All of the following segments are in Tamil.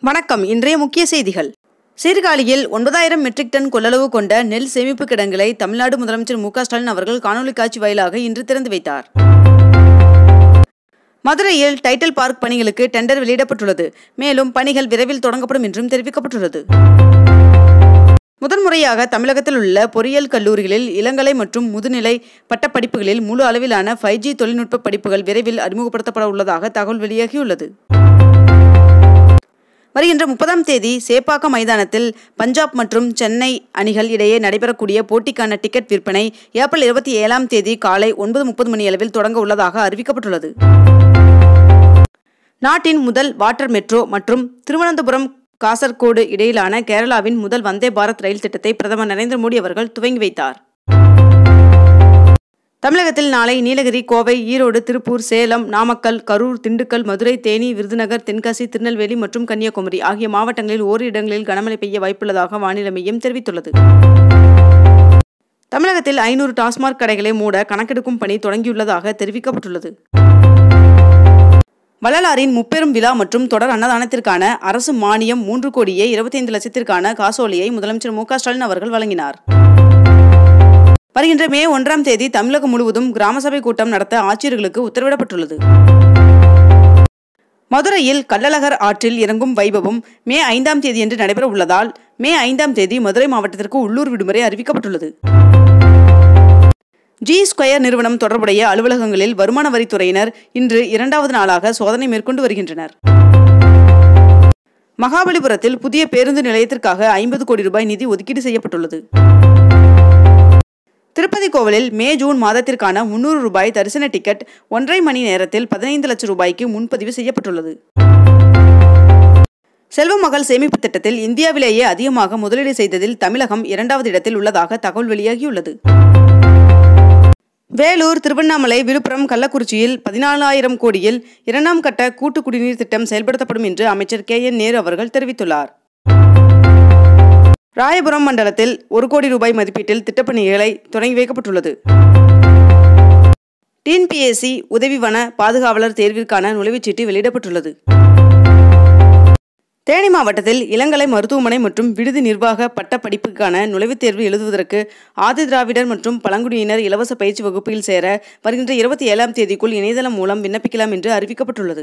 வணக்கம் இன்றைய முக்கிய செய்திகள் சீர்காழியில் ஒன்பதாயிரம் மெட்ரிக் டன் கொள்ளளவு கொண்ட நெல் சேமிப்பு கிடங்குகளை தமிழ்நாடு முதலமைச்சர் மு க ஸ்டாலின் அவர்கள் காணொலி காட்சி வாயிலாக இன்று திறந்து வைத்தார் மதுரையில் டைட்டில் பார்க் பணிகளுக்கு டெண்டர் வெளியிடப்பட்டுள்ளது மேலும் பணிகள் விரைவில் தொடங்கப்படும் என்றும் தெரிவிக்கப்பட்டுள்ளது முதன்முறையாக தமிழகத்தில் உள்ள பொறியியல் கல்லூரிகளில் இளங்கலை மற்றும் முதுநிலை பட்டப்படிப்புகளில் முழு அளவிலான ஃபைவ் ஜி தொழில்நுட்ப படிப்புகள் விரைவில் அறிமுகப்படுத்தப்பட உள்ளதாக தகவல் வெளியாகியுள்ளது வருகின்ற முப்பதாம் தேதி சேப்பாக்கம் மைதானத்தில் பஞ்சாப் மற்றும் சென்னை அணிகள் இடையே நடைபெறக்கூடிய போட்டிக்கான டிக்கெட் விற்பனை ஏப்ரல் இருபத்தி ஏழாம் தேதி காலை ஒன்பது முப்பது மணி அளவில் தொடங்க உள்ளதாக அறிவிக்கப்பட்டுள்ளது நாட்டின் முதல் வாட்டர் மெட்ரோ மற்றும் திருவனந்தபுரம் காசர்கோடு இடையிலான கேரளாவின் முதல் வந்தே பாரத் ரயில் திட்டத்தை பிரதமர் நரேந்திர மோடி அவர்கள் துவங்கி வைத்தார் தமிழகத்தில் நாளை நீலகிரி கோவை ஈரோடு திருப்பூர் சேலம் நாமக்கல் கரூர் திண்டுக்கல் மதுரை தேனி விருதுநகர் தென்காசி திருநெல்வேலி மற்றும் கன்னியாகுமரி ஆகிய மாவட்டங்களில் ஓரிரு இடங்களில் கனமழை பெய்ய வாய்ப்புள்ளதாக வானிலை மையம் தெரிவித்துள்ளது தமிழகத்தில் ஐநூறு டாஸ்மாக் கடைகளை மூட கணக்கெடுக்கும் பணி தொடங்கியுள்ளதாக தெரிவிக்கப்பட்டுள்ளது வள்ளலாரின் முப்பெரும் விழா மற்றும் தொடர் அன்னதானத்திற்கான அரசு மானியம் மூன்று கோடியே இருபத்தைந்து லட்சத்திற்கான காசோலையை முதலமைச்சர் மு க ஸ்டாலின் அவர்கள் வழங்கினார் வருகின்ற மே ஒன்றாம் தேதி தமிழகம் முழுவதும் கிராம சபை கூட்டம் நடத்த ஆட்சியர்களுக்கு உத்தரவிடப்பட்டுள்ளது மதுரையில் கள்ளழகர் ஆற்றில் இறங்கும் வைபவம் மே ஐந்தாம் தேதியன்று நடைபெற உள்ளதால் மே ஐந்தாம் தேதி மதுரை மாவட்டத்திற்கு உள்ளூர் விடுமுறை அறிவிக்கப்பட்டுள்ளது ஜி ஸ்கொயர் நிறுவனம் தொடர்புடைய அலுவலகங்களில் வருமான வரித்துறையினர் இன்று இரண்டாவது நாளாக சோதனை மேற்கொண்டு வருகின்றனர் மகாபலிபுரத்தில் புதிய பேருந்து நிலையத்திற்காக ஐம்பது கோடி ரூபாய் நிதி ஒதுக்கீடு செய்யப்பட்டுள்ளது திருப்பதி கோவிலில் மே ஜூன் மாதத்திற்கான முன்னூறு ரூபாய் தரிசன டிக்கெட் ஒன்றரை மணி நேரத்தில் பதினைந்து லட்சம் ரூபாய்க்கு முன்பதிவு செய்யப்பட்டுள்ளது செல்வ மகள் சேமிப்பு திட்டத்தில் இந்தியாவிலேயே அதிகமாக முதலீடு செய்ததில் தமிழகம் இரண்டாவது இடத்தில் உள்ளதாக தகவல் வெளியாகியுள்ளது வேலூர் திருவண்ணாமலை விழுப்புரம் கள்ளக்குறிச்சியில் பதினாலாயிரம் கோடியில் இரண்டாம் கட்ட கூட்டு குடிநீர் திட்டம் செயல்படுத்தப்படும் என்று அமைச்சர் கே என் நேரு அவர்கள் தெரிவித்துள்ளார் ராயபுரம் மண்டலத்தில் ஒரு கோடி ரூபாய் மதிப்பீட்டில் திட்டப்பணிகளை தொடங்கி வைக்கப்பட்டுள்ளது டிஎன்பிஎஸ்சி உதவி வன பாதுகாவலர் தேர்விற்கான நுழைவுச்சீட்டு வெளியிடப்பட்டுள்ளது தேனி மாவட்டத்தில் இளங்கலை மருத்துவமனை மற்றும் விடுதி நிர்வாக பட்ட படிப்புக்கான நுழைவுத் தேர்வு எழுதுவதற்கு ஆதி திராவிடர் மற்றும் பழங்குடியினர் இலவச பயிற்சி வகுப்பில் சேர வருகின்ற இருபத்தி ஏழாம் தேதிக்குள் இணையதளம் மூலம் விண்ணப்பிக்கலாம் என்று அறிவிக்கப்பட்டுள்ளது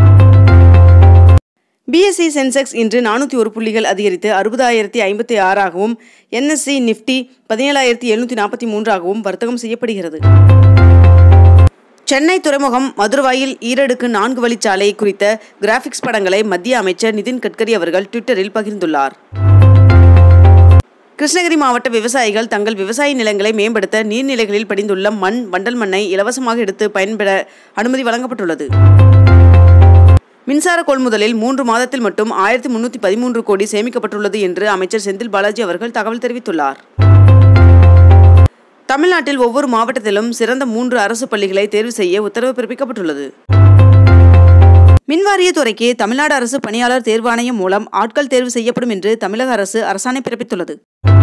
பிஎஸ்சி சென்செக்ஸ் இன்று நானூற்றி ஒரு புள்ளிகள் அதிகரித்து அறுபதாயிரத்தி ஐம்பத்தி ஆறாகவும் என்எஸ்சி நிஃப்டி பதினேழாயிரத்தி எழுநூற்றி நாற்பத்தி மூன்றாகவும் வர்த்தகம் செய்யப்படுகிறது சென்னை துறைமுகம் மதுரவாயில் ஈரடுக்கு நான்கு வழிச்சாலை குறித்த கிராபிக்ஸ் படங்களை மத்திய அமைச்சர் நிதின் கட்கரி அவர்கள் ட்விட்டரில் பகிர்ந்துள்ளார் கிருஷ்ணகிரி மாவட்ட விவசாயிகள் தங்கள் விவசாய நிலங்களை மேம்படுத்த நீர்நிலைகளில் படிந்துள்ள மண் வண்டல் மண்ணை இலவசமாக எடுத்து பயன்பெற அனுமதி வழங்கப்பட்டுள்ளது மின்சார கொள்முதலில் மூன்று மாதத்தில் மட்டும் ஆயிரத்தி முன்னூற்றி பதிமூன்று கோடி சேமிக்கப்பட்டுள்ளது என்று அமைச்சர் செந்தில் பாலாஜி அவர்கள் தகவல் தெரிவித்துள்ளார் தமிழ்நாட்டில் ஒவ்வொரு மாவட்டத்திலும் சிறந்த மூன்று அரசு பள்ளிகளை தேர்வு செய்ய உத்தரவு பிறப்பிக்கப்பட்டுள்ளது மின்வாரிய துறைக்கு தமிழ்நாடு அரசு பணியாளர் தேர்வாணையம் மூலம் ஆட்கள் தேர்வு செய்யப்படும் என்று தமிழக அரசு அரசாணை பிறப்பித்துள்ளது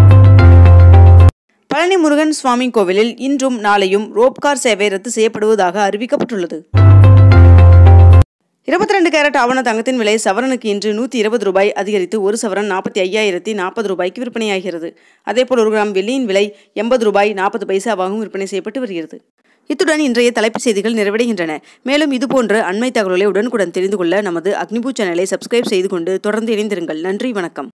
பழனி முருகன் சுவாமி கோவிலில் இன்றும் நாளையும் ரோப்கார் சேவை ரத்து செய்யப்படுவதாக அறிவிக்கப்பட்டுள்ளது இருபத்தி ரெண்டு கேரட் ஆவண தங்கத்தின் விலை சவரனுக்கு இன்று நூற்றி இருபது ரூபாய் அதிகரித்து ஒரு சவரன் நாற்பத்தி ஐயாயிரத்தி நாற்பது ரூபாய்க்கு விற்பனையாகிறது அதேபோல் ஒரு கிராம் வெள்ளியின் விலை எண்பது ரூபாய் நாற்பது பைசாவாகவும் விற்பனை செய்யப்பட்டு வருகிறது இத்துடன் இன்றைய தலைப்புச் செய்திகள் நிறைவடைகின்றன மேலும் இதுபோன்ற அண்மை தகவல்களை உடனுக்குடன் தெரிந்து கொள்ள நமது அக்னிபூ சேனலை சப்ஸ்கிரைப் செய்து கொண்டு தொடர்ந்து இணைந்திருங்கள் நன்றி வணக்கம்